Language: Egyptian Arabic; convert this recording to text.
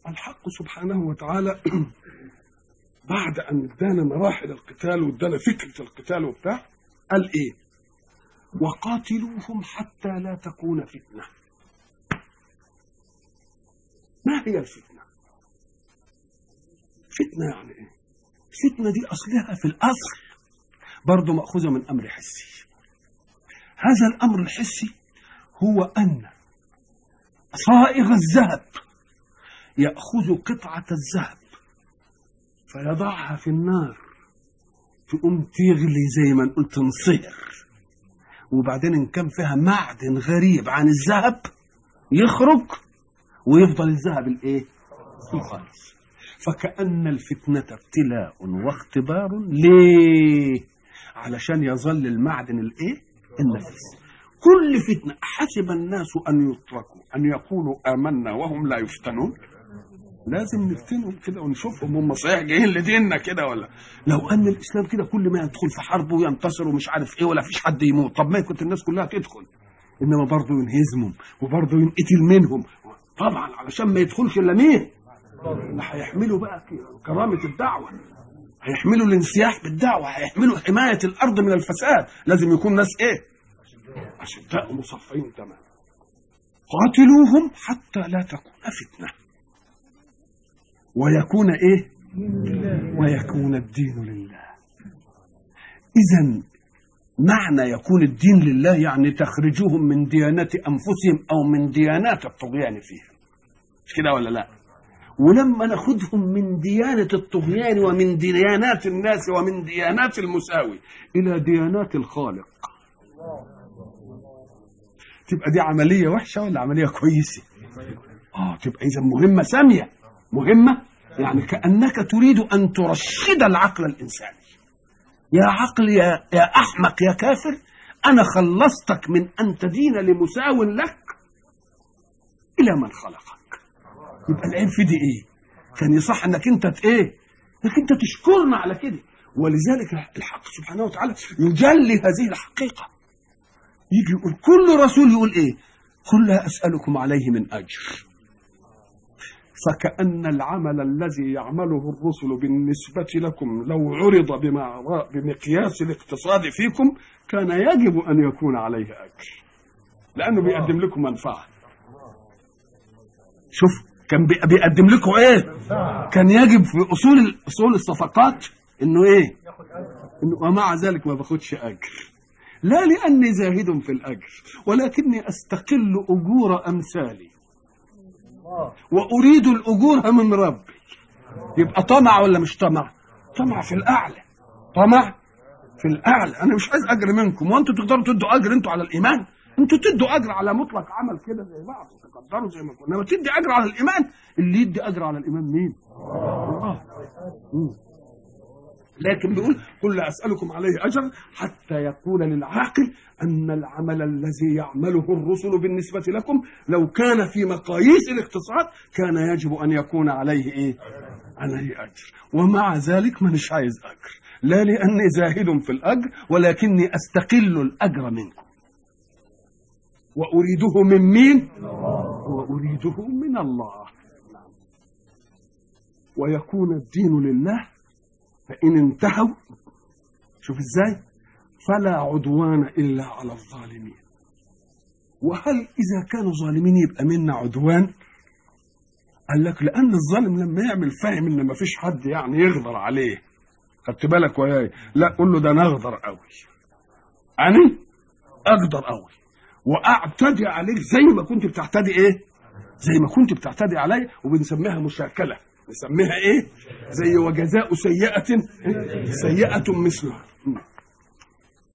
الحق سبحانه وتعالى بعد ان ادانا مراحل القتال وادانا فكره القتال وبتاع قال ايه وقاتلوهم حتى لا تكون فتنه ما هي الفتنه فتنه يعني ايه الفتنه دي اصلها في الاصل برضه ماخوذه من امر حسي هذا الامر الحسي هو ان صائغ الذهب ياخذ قطعه الذهب فيضعها في النار تقوم تغلي زي ما نقول تنصهر وبعدين ان كان فيها معدن غريب عن الذهب يخرج ويفضل الذهب الايه الخالص فكأن الفتنة ابتلاء واختبار ليه علشان يظل المعدن الايه النفيس كل فتنة حسب الناس أن يتركوا أن يقولوا آمنا وهم لا يفتنون لازم نفتنهم كده ونشوفهم هم صحيح جايين لديننا كده ولا لو ان الاسلام كده كل ما يدخل في حرب وينتصر ومش عارف ايه ولا فيش حد يموت طب ما كنت الناس كلها تدخل انما برضه ينهزمهم وبرضه ينقتل منهم طبعا علشان ما يدخلش الا مين اللي هيحملوا بقى كرامه الدعوه هيحملوا الانسياح بالدعوه هيحملوا حمايه الارض من الفساد لازم يكون ناس ايه اشداء مصفين تماما قاتلوهم حتى لا تكون فتنه ويكون ايه ويكون الدين لله اذا معنى يكون الدين لله يعني تخرجوهم من ديانات انفسهم او من ديانات الطغيان فيها مش كده ولا لا ولما ناخذهم من ديانة الطغيان ومن ديانات الناس ومن ديانات المساوي إلى ديانات الخالق تبقى دي عملية وحشة ولا عملية كويسة؟ آه تبقى إذا مهمة سامية مهمة يعني كأنك تريد أن ترشد العقل الإنساني يا عقل يا, يا أحمق يا كافر أنا خلصتك من أن تدين لمساو لك إلى من خلقك يبقى العيب في دي إيه كان يصح أنك أنت إيه أنك أنت تشكرنا على كده ولذلك الحق سبحانه وتعالى يجلي هذه الحقيقة يجي يقول كل رسول يقول إيه قل لا أسألكم عليه من أجر فكأن العمل الذي يعمله الرسل بالنسبة لكم لو عرض بمقياس الاقتصاد فيكم كان يجب أن يكون عليه أجر لأنه بيقدم لكم منفعة شوف كان بيقدم لكم ايه كان يجب في اصول اصول الصفقات انه ايه انه ومع ذلك ما باخدش اجر لا لاني زاهد في الاجر ولكني استقل اجور امثالي واريد الاجور من ربي يبقى طمع ولا مش طمع طمع في الاعلى طمع في الاعلى انا مش عايز اجر منكم وانتوا تقدروا تدوا اجر انتوا على الايمان انتوا تدوا اجر على مطلق عمل كده زي بعض تقدروا زي ما كنا انما تدي اجر على الايمان اللي يدي اجر على الايمان مين الله مم. لكن بيقول قل لا اسالكم عليه اجرا حتى يقول للعاقل ان العمل الذي يعمله الرسل بالنسبه لكم لو كان في مقاييس الاقتصاد كان يجب ان يكون عليه ايه؟ عليه اجر ومع ذلك مانيش عايز اجر لا لاني زاهد في الاجر ولكني استقل الاجر منكم واريده من مين؟ واريده من الله ويكون الدين لله فإن انتهوا شوف ازاي فلا عدوان إلا على الظالمين وهل إذا كانوا ظالمين يبقى منا عدوان قال لك لأن الظالم لما يعمل فاهم إن ما فيش حد يعني يغدر عليه خدت بالك وياي لا قول له ده أنا أغدر قوي أنا أقدر قوي وأعتدي عليك زي ما كنت بتعتدي إيه زي ما كنت بتعتدي علي وبنسميها مشاكله نسميها ايه زي وجزاء سيئة سيئة مثلها